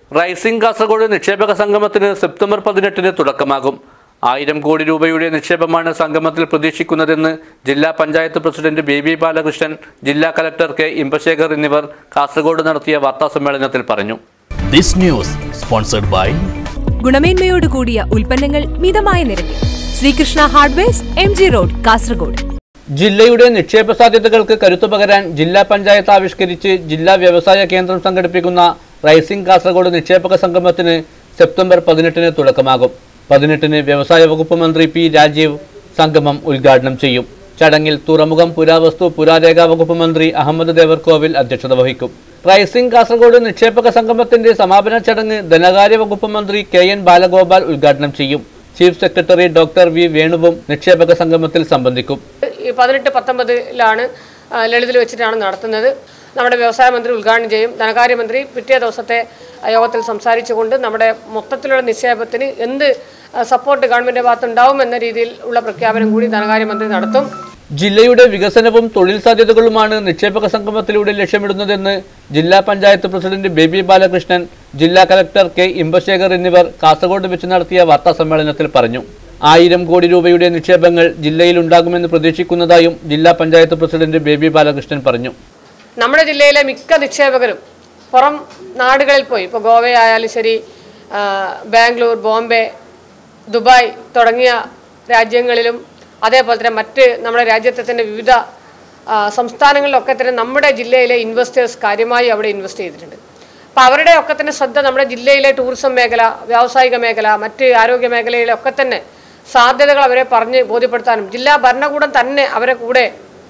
rising Kasaragod നിക്ഷേപക സംഗമത്തിന് September പതിനെട്ടിന് തുടക്കമാകും ആയിരം കോടി രൂപയുടെ നിക്ഷേപമാണ് സംഗമത്തിൽ പ്രതീക്ഷിക്കുന്നതെന്ന് ജില്ലാ പഞ്ചായത്ത് പ്രസിഡന്റ് ബേബി ബാലകൃഷ്ണൻ ജില്ലാ കലക്ടർ കെ ഇമ്പശേഖർ എന്നിവർ കാസർഗോഡ് നടത്തിയ വാർത്താസമ്മേളനത്തിൽ പറഞ്ഞു This news sponsored by ഗുണമേന്മയോട് കൂടിയ ഉൽപ്പന്നങ്ങൾ മിതമായ നിരക്കിൽ Sreekrishna hardwares M G road Kasaragod ജില്ലയുടെ നിക്ഷേപ സാധ്യതകൾക്ക് കരുത്തു പകരാൻ ജില്ലാ പഞ്ചായത്ത് ആവിഷ്കരിച്ച് ജില്ലാ വ്യവസായ കേന്ദ്രം സംഘടിപ്പിക്കുന്ന റൈസിംഗ് കാസർഗോഡ് നിക്ഷേപക സംഗമത്തിന് സെപ്റ്റംബർ പതിനെട്ടിന് തുടക്കമാകും പതിനെട്ടിന് വ്യവസായ വകുപ്പ് മന്ത്രി പി രാജീവ് സംഗമം ഉദ്ഘാടനം ചെയ്യും ചടങ്ങിൽ തുറമുഖം പുരാവസ്തു പുരാരേഖ വകുപ്പ് മന്ത്രി അഹമ്മദ് ദേവർകോവിൽ അധ്യക്ഷത വഹിക്കും റൈസിംഗ് കാസർഗോഡ് നിക്ഷേപക സംഗമത്തിന്റെ സമാപന ചടങ്ങ് ധനകാര്യ വകുപ്പ് മന്ത്രി കെ എൻ ബാലഗോപാൽ ഉദ്ഘാടനം ചെയ്യും ചീഫ് സെക്രട്ടറി ഡോക്ടർ വി വേണുവും നിക്ഷേപക സംഗമത്തിൽ സംബന്ധിക്കും ഈ പതിനെട്ട് പത്തൊമ്പതിലാണ് ആ, ലളിതിൽ വെച്ചിട്ടാണ് നടത്തുന്നത് നമ്മുടെ വ്യവസായ മന്ത്രി ഉദ്ഘാടനം ചെയ്യും ധനകാര്യമന്ത്രി പിറ്റേ ദിവസത്തെ ആ, യോഗത്തിൽ സംസാരിച്ചുകൊണ്ട് നമ്മുടെ മൊത്തത്തിലുള്ള നിക്ഷേപത്തിന് എന്ത് ആ, സപ്പോർട്ട് ഗവൺമെൻറ് ഭാഗത്ത് ഉണ്ടാവും എന്ന രീതിയിൽ ഉള്ള പ്രഖ്യാപനം കൂടി ധനകാര്യമന്ത്രി നടത്തും ജില്ലയുടെ വികസനവും തൊഴിൽ സാധ്യതകളുമാണ് നിക്ഷേപക സംഗമത്തിലൂടെ ലക്ഷ്യമിടുന്നതെന്ന് ജില്ലാ പഞ്ചായത്ത് പ്രസിഡന്റ് ബേബി ബാലകൃഷ്ണൻ ജില്ലാ കലക്ടർ കെ ഇമ്പശേഖർ എന്നിവർ കാസർഗോഡ് വെച്ച് നടത്തിയ വാർത്താ സമ്മേളനത്തിൽ പറഞ്ഞു ആയിരം കോടി രൂപയുടെ നിക്ഷേപങ്ങൾ ജില്ലയിൽ ഉണ്ടാകുമെന്ന് പ്രതീക്ഷിക്കുന്നതായും ജില്ലാ പഞ്ചായത്ത് പ്രസിഡന്റ് ബേബി ബാലകൃഷ്ണൻ പറഞ്ഞു നമ്മുടെ ജില്ലയിലെ മിക്ക നിക്ഷേപകരും പുറം നാടുകളിൽ പോയി ഇപ്പോൾ ഗോവയായാലും ശരി ആ, ബാംഗ്ലൂർ ബോംബെ ദുബായ് തുടങ്ങിയ രാജ്യങ്ങളിലും അതേപോലെ തന്നെ മറ്റ് നമ്മുടെ രാജ്യത്തെ തന്നെ വിവിധ ആ, സംസ്ഥാനങ്ങളിലൊക്കെ തന്നെ നമ്മുടെ ജില്ലയിലെ ഇൻവെസ്റ്റേഴ്സ് കാര്യമായി അവിടെ ഇൻവെസ്റ്റ് ചെയ്തിട്ടുണ്ട് അപ്പോൾ അവരുടെ ഒക്കെ തന്നെ ശ്രദ്ധ നമ്മുടെ ജില്ലയിലെ ടൂറിസം മേഖല വ്യാവസായിക മേഖല മറ്റ് ആരോഗ്യ മേഖലയിലൊക്കെ തന്നെ സാധ്യതകൾ അവരെ പറഞ്ഞ് ബോധ്യപ്പെടുത്താനും ജില്ലാ ഭരണകൂടം തന്നെ അവരെ കൂടെ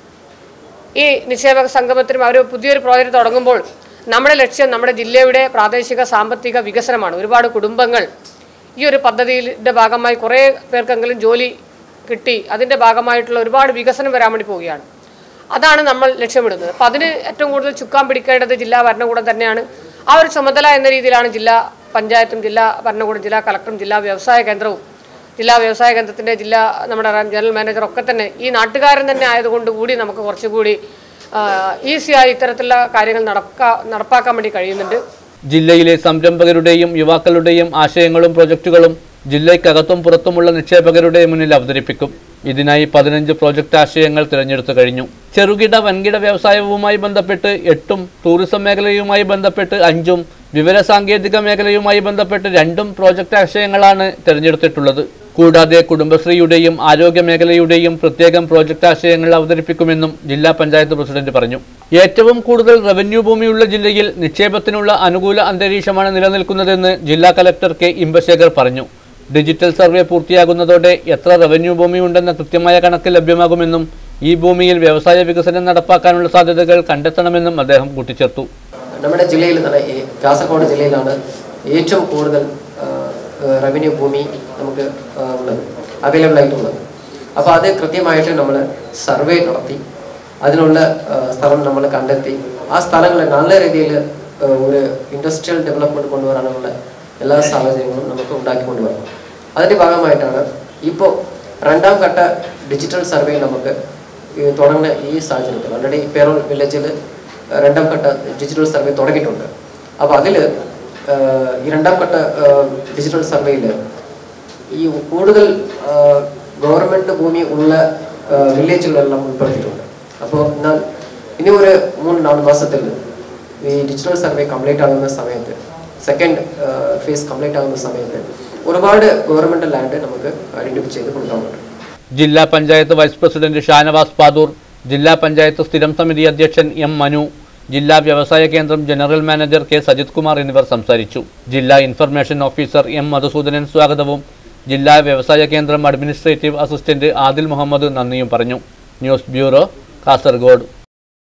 ഈ നിക്ഷേപക സംഗമത്തിനും അവർ പുതിയൊരു പ്രോജക്റ്റ് തുടങ്ങുമ്പോൾ നമ്മുടെ ലക്ഷ്യം നമ്മുടെ ജില്ലയുടെ പ്രാദേശിക സാമ്പത്തിക വികസനമാണ് ഒരുപാട് കുടുംബങ്ങൾ ഈ ഒരു പദ്ധതിയുടെ ഭാഗമായി കുറേ പേർക്കെങ്കിലും ജോലി കിട്ടി അതിൻ്റെ ഭാഗമായിട്ടുള്ള ഒരുപാട് വികസനം വരാൻ വേണ്ടി പോവുകയാണ് അതാണ് നമ്മൾ ലക്ഷ്യമിടുന്നത് അപ്പം അതിന് ഏറ്റവും കൂടുതൽ ചുക്കാൻ പിടിക്കേണ്ടത് ജില്ലാ ഭരണകൂടം തന്നെയാണ് ആ ഒരു ചുമതല എന്ന രീതിയിലാണ് ജില്ലാ പഞ്ചായത്തും ജില്ലാ ഭരണകൂടം ജില്ലാ കളക്ടറും ജില്ലാ വ്യവസായ കേന്ദ്രവും ജില്ലാ വ്യവസായ കേന്ദ്രത്തിൻ്റെ ജില്ലാ നമ്മുടെ ജനറൽ മാനേജർ ഒക്കെ തന്നെ ഈ നാട്ടുകാരൻ തന്നെ ആയതുകൊണ്ട് കൂടി നമുക്ക് കുറച്ചുകൂടി ഈസിയായി ഇത്തരത്തിലുള്ള കാര്യങ്ങൾ നടപ്പാ നടപ്പാക്കാൻ വേണ്ടി കഴിയുന്നുണ്ട് ജില്ലയിലെ സംരംഭകരുടെയും യുവാക്കളുടെയും ആശയങ്ങളും പ്രൊജക്ടുകളും ജില്ലയ്ക്കകത്തും പുറത്തുമുള്ള നിക്ഷേപകരുടെ മുന്നിൽ അവതരിപ്പിക്കും ഇതിനായി പതിനഞ്ച് പ്രോജക്റ്റ് ആശയങ്ങൾ തിരഞ്ഞെടുത്തു കഴിഞ്ഞു ചെറുകിട വൻകിട വ്യവസായവുമായി ബന്ധപ്പെട്ട് എട്ടും ടൂറിസം മേഖലയുമായി ബന്ധപ്പെട്ട് അഞ്ചും വിവരസാങ്കേതിക മേഖലയുമായി ബന്ധപ്പെട്ട് രണ്ടും പ്രോജക്റ്റ് ആശയങ്ങളാണ് തിരഞ്ഞെടുത്തിട്ടുള്ളത് കൂടാതെ കുടുംബശ്രീയുടെയും ആരോഗ്യ മേഖലയുടെയും പ്രത്യേകം പ്രോജക്റ്റ് ആശയങ്ങൾ അവതരിപ്പിക്കുമെന്നും ജില്ലാ പഞ്ചായത്ത് പ്രസിഡന്റ് പറഞ്ഞു ഏറ്റവും കൂടുതൽ റവന്യൂ ഭൂമിയുള്ള ജില്ലയിൽ നിക്ഷേപത്തിനുള്ള അനുകൂല അന്തരീക്ഷമാണ് നിലനിൽക്കുന്നതെന്ന് ജില്ലാ കലക്ടർ കെ ഇമ്പശേഖർ പറഞ്ഞു ഡിജിറ്റൽ സർവേ പൂർത്തിയാകുന്നതോടെ എത്ര റവന്യൂ ഭൂമിയുണ്ടെന്ന കൃത്യമായ കണക്ക് ലഭ്യമാകുമെന്നും ഈ ഭൂമിയിൽ വ്യവസായ വികസനം നടപ്പാക്കാനുള്ള സാധ്യതകൾ കണ്ടെത്തണമെന്നും അദ്ദേഹം കൂട്ടിച്ചേർത്തു നമ്മുടെ ജില്ലയിൽ തന്നെ ഈ കാസർഗോഡ് ജില്ലയിലാണ് ഏറ്റവും കൂടുതൽ റവന്യൂ ഭൂമി നമുക്ക് ആ, ഉള്ളത് അവൈലബിൾ ആയിട്ടുള്ളത് അപ്പോൾ അത് കൃത്യമായിട്ട് നമ്മൾ സർവേ നടത്തി അതിനുള്ള ആ, സ്ഥലം നമ്മൾ കണ്ടെത്തി ആ സ്ഥലങ്ങൾ നല്ല രീതിയിൽ ആ, ഒരു ഇൻഡസ്ട്രിയൽ ഡെവലപ്മെൻറ്റ് കൊണ്ടുവരാനുള്ള എല്ലാ സാഹചര്യങ്ങളും നമുക്ക് ഉണ്ടാക്കി കൊണ്ടുവരണം അതിൻ്റെ ഭാഗമായിട്ടാണ് ഇപ്പോൾ രണ്ടാം ഘട്ട ഡിജിറ്റൽ സർവേ നമുക്ക് ഈ തുടങ്ങുന്ന ഈ സാഹചര്യത്തിൽ ഓൾറെഡി പേരോൾ വില്ലേജിൽ രണ്ടാം ഘട്ട ഡിജിറ്റൽ സർവേ തുടങ്ങിയിട്ടുണ്ട് അപ്പോൾ അതിൽ ഈ രണ്ടാം ഘട്ട ഡിജിറ്റൽ സർവേയിൽ ഈ കൂടുതൽ ഗവൺമെൻറ് ഭൂമി ഉള്ള വില്ലേജുകളെല്ലാം ഉൾപ്പെടുത്തിയിട്ടുണ്ട് അപ്പോൾ എന്നാൽ ഇനി ഒരു മൂന്ന് നാല് മാസത്തിൽ ഈ ഡിജിറ്റൽ സർവേ കംപ്ലീറ്റ് ആകുന്ന സമയത്ത് സെക്കൻഡ് ഫേസ് കംപ്ലീറ്റ് ആകുന്ന സമയത്ത് ഒരുപാട് ഗവൺമെൻറ് ലാൻഡ് നമുക്ക് ഐഡൻറ്റിഫൈ ചെയ്ത് കൊടുക്കാൻ പറ്റും ജില്ലാ പഞ്ചായത്ത് വൈസ് പ്രസിഡന്റ് ഷാനവാസ് പാദൂർ ജില്ലാ പഞ്ചായത്ത് സ്ഥിരം സമിതി അധ്യക്ഷൻ എം മനു ജില്ലാ വ്യവസായ കേന്ദ്രം general manager K Sajith Kumar എന്നിവർ സംസാരിച്ചു ജില്ലാ ഇൻഫർമേഷൻ ഓഫീസർ എം മധുസൂദനൻ സ്വാഗതവും ജില്ലാ വ്യവസായ കേന്ദ്രം അഡ്മിനിസ്ട്രേറ്റീവ് അസിസ്റ്റന്റ് ആദിൽ മുഹമ്മദ് നന്ദിയും പറഞ്ഞു ന്യൂസ് ബ്യൂറോ കാസർഗോഡ്